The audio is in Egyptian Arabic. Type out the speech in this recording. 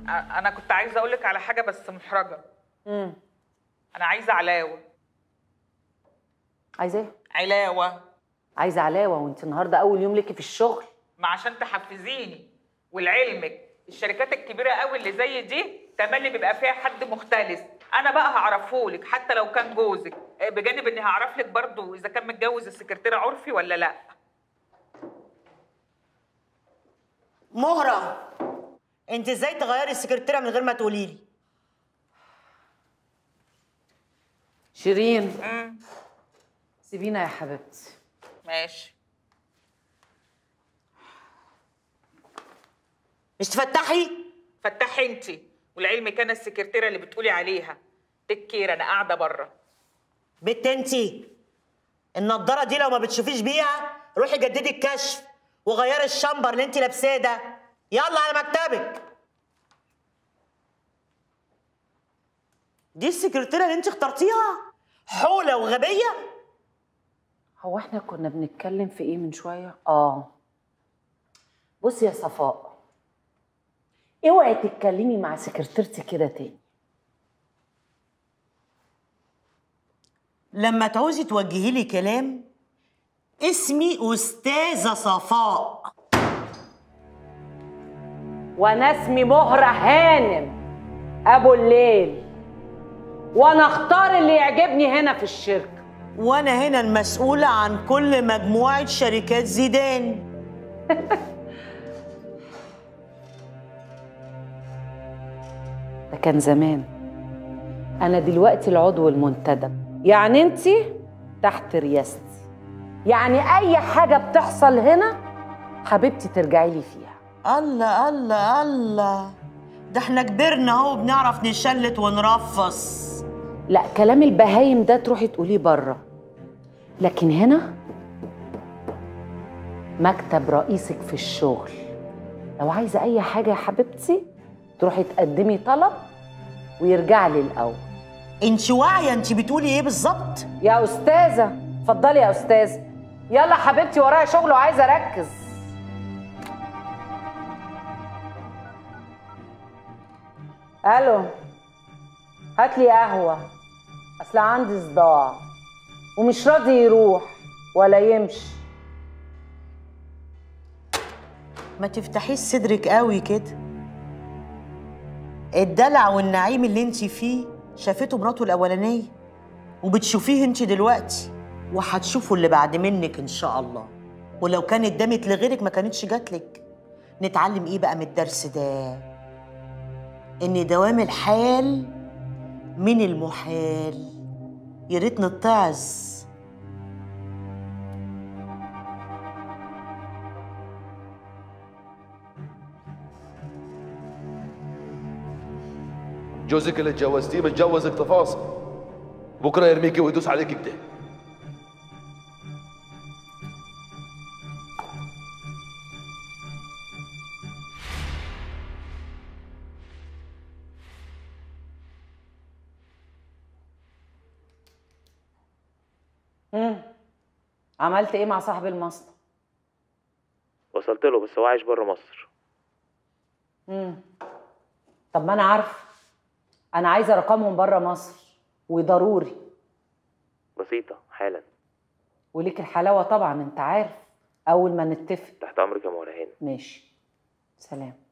أ- انا كنت عايزه اقول لك على حاجه بس محرجه امم انا عايزه علاوه عايزه ايه علاوه عايزه علاوه وانت النهارده اول يوم ليكي في الشغل ما عشان تحفزيني ولعلمك الشركات الكبيره قوي اللي زي دي تملي بيبقى فيها حد مختلس انا بقى هعرفهولك حتى لو كان جوزك آه، بجانب اني هعرف لك برضه اذا كان متجوز السكرتيره عرفي ولا لا مهرة انت ازاي تغيري السكرتيره من غير ما تقولي لي شيرين امم سيبينا يا حبيبتي ماشي مش تفتحي فتحي انت ولعلمك انا السكرتيره اللي بتقولي عليها تكير انا قاعده بره بنت انت النضاره دي لو ما بتشوفيش بيها روحي جددي الكشف وغيري الشمبر اللي انت لابساه ده يلا على مكتبك دي السكرتيره اللي انت اخترتيها حوله وغبيه هو احنا كنا بنتكلم في ايه من شويه اه بصي يا صفاء اوعي تتكلمي مع سكرتيرتي كده تاني لما تعوزي توجهي لي كلام اسمي استاذه صفاء وانا اسمي مهرة هانم ابو الليل وانا اختار اللي يعجبني هنا في الشركه وانا هنا المسؤوله عن كل مجموعه شركات زيدان ده كان زمان انا دلوقتي العضو المنتدب يعني انت تحت رياستي يعني اي حاجه بتحصل هنا حبيبتي ترجعي لي فيها الله الله الله ده احنا كبرنا اهو بنعرف نشلت ونرفص لا كلام البهايم ده تروحي تقوليه بره لكن هنا مكتب رئيسك في الشغل لو عايزه اي حاجه يا حبيبتي تروحي تقدمي طلب ويرجع لي الاول انت واعيه انت بتقولي ايه بالظبط يا استاذه اتفضلي يا استاذه يلا حبيبتي ورايا شغل وعايزه اركز الو هات لي قهوه اصل عندي صداع ومش راضي يروح ولا يمشي ما تفتحيش صدرك قوي كده الدلع والنعيم اللي انت فيه شافته مراته الاولانيه وبتشوفيه انت دلوقتي وهتشوفوا اللي بعد منك ان شاء الله ولو كانت دامت لغيرك ما كانتش جاتلك نتعلم ايه بقى من الدرس ده ان دوام الحال من المحال يا ريت نتعظ جوزك اللي اتجوزتيه متجوزك تفاصيل بكره يرميكي ويدوس عليك كده امم عملت ايه مع صاحب المصنع وصلت له بس هو عايش بره مصر امم طب ما انا عارفه انا عايزه رقمهم بره مصر وضروري بسيطة حالا وليك الحلاوه طبعا انت عارف اول ما نتفق تحت أمرك يا مولانا ماشي سلام